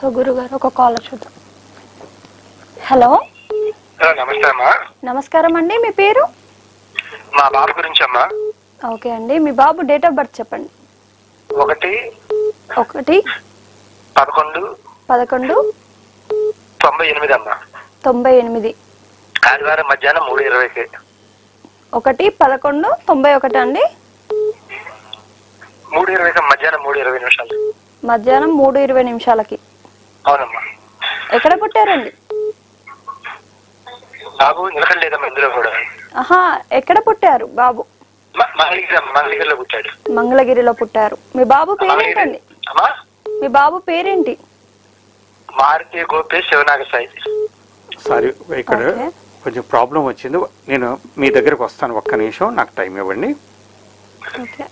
So గురుగారు ఒక call చూద్దాం హలో హలో నమస్తే అమ్మా నమస్కారం అండి మీ పేరు మా బాబు గురించి అమ్మా ఓకే అండి మీ బాబు డేట్ ఆఫ్ బర్త్ చెప్పండి ఒకటి ఒకటి పదకొండు పదకొండు తొంభై ఎనిమిది అమ్మా తొంభై ఎనిమిది ఆదివారం మధ్యాహ్నం మూడు ఇరవైకి ఒకటి పదకొండు తొంభై ఒకటి అండి మూడు ఇరవైకి మధ్యాహ్నం మూడు ఇరవై నిమిషాలు మధ్యాహ్నం మూడు ఇరవై నిమిషాలకి అవునమ్మా ఎక్కడ పుట్టారండి బాబు నిలకడలేదమ్మా ఇందులో కూడా ఆహా ఎక్కడ పుట్టారు బాబు మ- మంగళగిరి అమ్మ, మంగళగిరిలో పుట్టాడు మంగళగిరిలో పుట్టారు మీ బాబు పేరేంటండి అమ్మా మీ బాబు పేరేంటి మారుతి గోపేష్ శివనాగ సాయి సారీ ఇక్కడ ఓకే. కొంచెం ప్రాబ్లం వచ్చింది నేను మీ దగ్గరకు వస్తాను ఒక్క నిమిషం నాకు టైం ఇవ్వండి ఓకే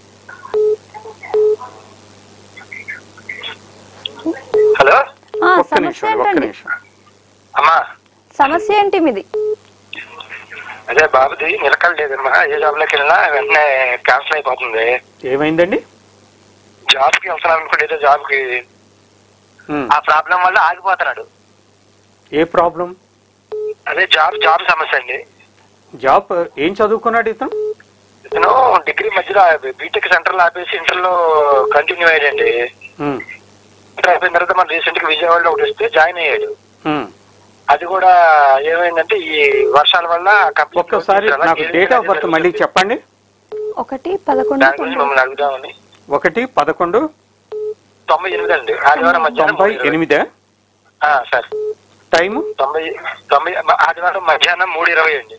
హలో ఆ, ఒక్క సమస్య నిమిషం ఒక్క ఏంటండి నిమిషం అమ్మా సమస్య ఏంటి మీది అదే బాబుది నిలకడలేదమ్మా ఏ జాబ్ లోకి వెళ్ళినా వెంటనే క్యాన్సిల్ అయిపోతుంది ఏమైందండి జాబ్ కి వెళ్తున్నాను అనుకోండి ఏదో జాబ్ కి ఉమ్, ఆ ప్రాబ్లం వల్ల ఆగిపోతున్నాడు ఏ ప్రాబ్లం అదే జాబ్ జాబ్ సమస్య అండి జాబ్ ఏం చదువుకున్నాడు ఇతను ఇతను డిగ్రీ మధ్యలో బీటెక్ సెంటర్ లో ఆపేసి ఇంటర్ లో కంటిన్యూ అయ్యాడండి ఉమ్, ఇంటర్ అయిపోయిన తర్వాత మన రీసెంట్ గా విజయవాడలో ఒకటి వస్తే జాయిన్ అయ్యాడు ఉమ్. అది కూడా ఏమైందంటే ఈ వర్షాల వల్ల కంపెనీ ఒక్కసారి నాకు డేట్ ఆఫ్ బర్త్ మళ్ళీ చెప్పండి ఒకటి పదకొండు దాని గురించి తొంభై మమ్మల్ని అడుగుదామని ఒకటి పదకొండు తొంభై ఎనిమిది అండి ఆదివారం మధ్యాహ్నం తొంభై మూడు ఇరవై. ఎనిమిదే ఆ, సార్ టైము తొంభై తొంభై ఆదివారం మధ్యాహ్నం మూడు ఇరవై అండి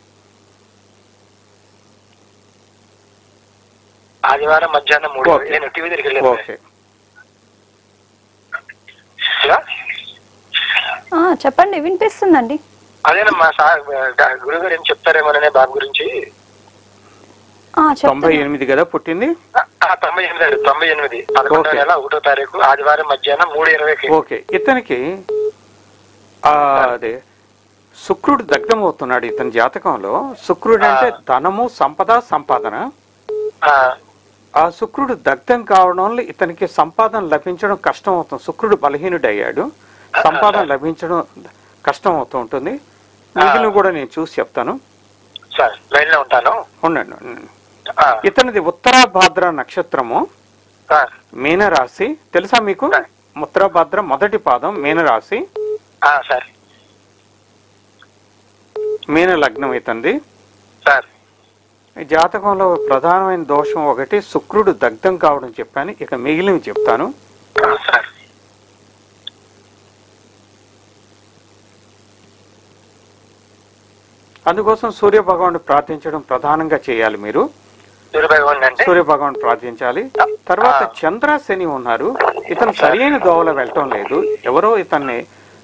ఆదివారం మధ్యాహ్నం మూడు ఇరవై. ఓకే. నేను టీవీ దగ్గరికి వెళ్ళాను ఓకే హలో? ఆ, చెప్పండి వినిపిస్తుందండి అదేనమ్మా సార్ గురువు గారు ఏం చెప్తారేమోననే బాబు గురించి ఆ, తొంభై చెప్తాను ఎనిమిది కదా పుట్టింది ఆ, ఆ, తొంభై ఎనిమిది అండి తొంభై ఎనిమిది పదకొండో ఓకే. నెల ఒకటో తారీఖు ఆదివారం మధ్యాహ్నం మూడు ఇరవైకి ఓకే ఇతనికి ఆ, అదే శుక్రుడు దగ్ధం అవుతున్నాడు ఇతని జాతకంలో శుక్రుడు అంటే ఆ. ధనము సంపద సంపాదన ఆ, ఆ శుక్రుడు దగ్ధం కావడం వల్ల ఇతనికి సంపాదన లభించడం కష్టం అవుతుంది శుక్రుడు బలహీనుడు అయ్యాడు సంపాదన లభించడం కష్టం అవుతూ ఉంటుంది మిగిలిన కూడా నేను చూసి చెప్తాను సార్ లైన్ లో ఉంటాను ఉండండి ఉండండి. ఆ, ఇతనిది ఉత్తరాభాద్ర నక్షత్రము సార్ మీనరాశి తెలుసా మీకు సార్. ఉత్తరాభాద్ర మొదటి పాదం మీనరాశి ఆ, సార్ మీన లగ్నం ఇతంది సార్ ఈ జాతకంలో ప్రధానమైన దోషం ఒకటి శుక్రుడు దగ్ధం కావడం చెప్పాను ఇక మిగిలినవి చెప్తాను ఆ, సార్ అందుకోసం సూర్య భగవాను ప్రార్థించడం ప్రధానంగా చేయాలి మీరు సూర్యభగవాన్ అంటే సూర్య భగవాన్ ప్రార్థించాలి తర్వాత చంద్ర శని ఉన్నారు ఇతను సరైన దోవలో వెళ్ళటం లేదు ఎవరో ఇతన్ని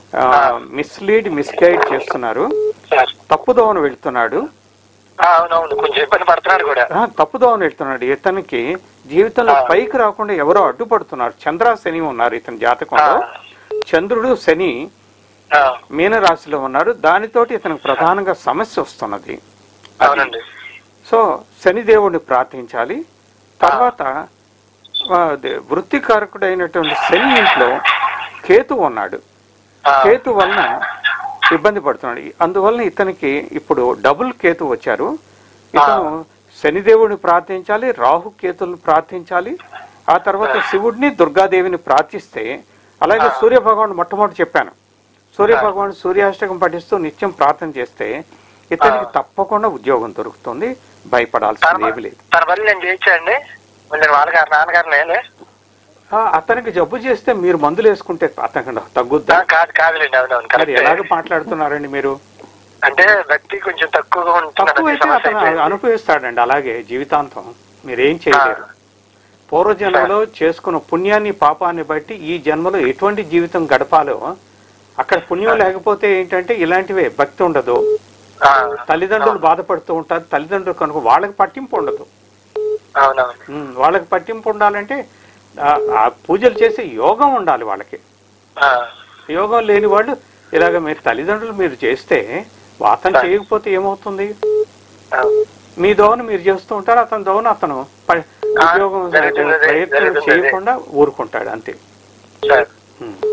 మిస్లీడ్ మిస్గైడ్ చేస్తున్నారు సార్ తప్పు దోవను వెళ్తున్నాడు ఆ, అవునవును కొంచెం ఇబ్బంది పడుతున్నాడు కూడా ఆ, తప్పు దోవను వెళ్తున్నాడు ఇతనికి జీవితంలో ఆ. పైకి రాకుండా ఎవరో అడ్డుపడుతున్నారు చంద్ర శని ఉన్నారు ఇతని ఆ, జాతకంలో చంద్రుడు శని ఆ, మీనరాశిలో ఉన్నారు దానితోటి ఇతనికి ప్రధానంగా సమస్య వస్తున్నది అది. అవునండి సో శనిదేవుడిని ప్రార్థించాలి తర్వాత ఆ, అదే వృత్తికారకుడైనటువంటి శని ఇంట్లో కేతు ఉన్నాడు ఆ, కేతు వలన ఇబ్బంది పడుతున్నాడు అందువలన ఇతనికి ఇప్పుడు డబుల్ కేతు వచ్చారు ఇతను శనిదేవుడిని ప్రార్థించాలి రాహు కేతుల్ని ప్రార్థించాలి ఆ తర్వాత శివుడిని దుర్గాదేవిని ప్రార్థిస్తే అలాగే ఆ. సూర్య భగవాన్ మొట్టమొదటి చెప్పాను సూర్య భగవాన్ సూర్యాష్టకం పఠిస్తూ నిత్యం ప్రార్థన చేస్తే ఇతనికి ఆ. తప్పకుండా ఉద్యోగం దొరుకుతుంది భయపడాల్సింది ఏమీ లేదు తన పని నేను చేయించండి నేను వాళ్ళగారు నాన్నగారు నేనే ఆ, అతనికి జబ్బు చేస్తే మీరు మందులు వేసుకుంటే అతనికి ఆ, తగ్గుద్దా కాదు కాదులేండి అవునవును మరి కరెక్టే. ఎలాగ మాట్లాడుతున్నారండి మీరు అంటే వ్యక్తి కొంచెం తక్కువగా ఉంటున్నది తక్కువైతే సమస్య అతను అయిపోయింది. అనుభవిస్తాడండి అలాగే జీవితాంతం మీరేం చేయలేరు ఆ. పూర్వజన్మలో చేసుకున్న పుణ్యాన్ని పాపాన్ని బట్టి ఈ జన్మలో ఎటువంటి జీవితం గడపాలో అక్కడ పుణ్యం లేకపోతే ఏంటంటే ఇలాంటివే భక్తి ఉండదు ఆ, తల్లిదండ్రులు బాధపడుతూ ఉంటారు తల్లిదండ్రులు కనుక వాళ్ళకి పట్టింపు ఉండదు అవునవును ఉమ్, వాళ్ళకి పట్టింపు ఉండాలంటే ఆ- ఆ పూజలు చేసే యోగం ఉండాలి వాళ్ళకి ఆ, యోగం లేని వాళ్ళు ఇలాగ మీరు తల్లిదండ్రులు మీరు చేస్తే అతను చేయకపోతే ఏమవుతుంది ఆ, మీ దోవను మీరు చేస్తూ ఉంటారు అతని దోవను అతను ప- ఆ, ఉద్యోగం జరుగుతుంది అదే, ప్రయత్నం జరుగుతుంది అదే. చేయకుండా ఊరుకుంటాడు అంతే సార్ ఉమ్.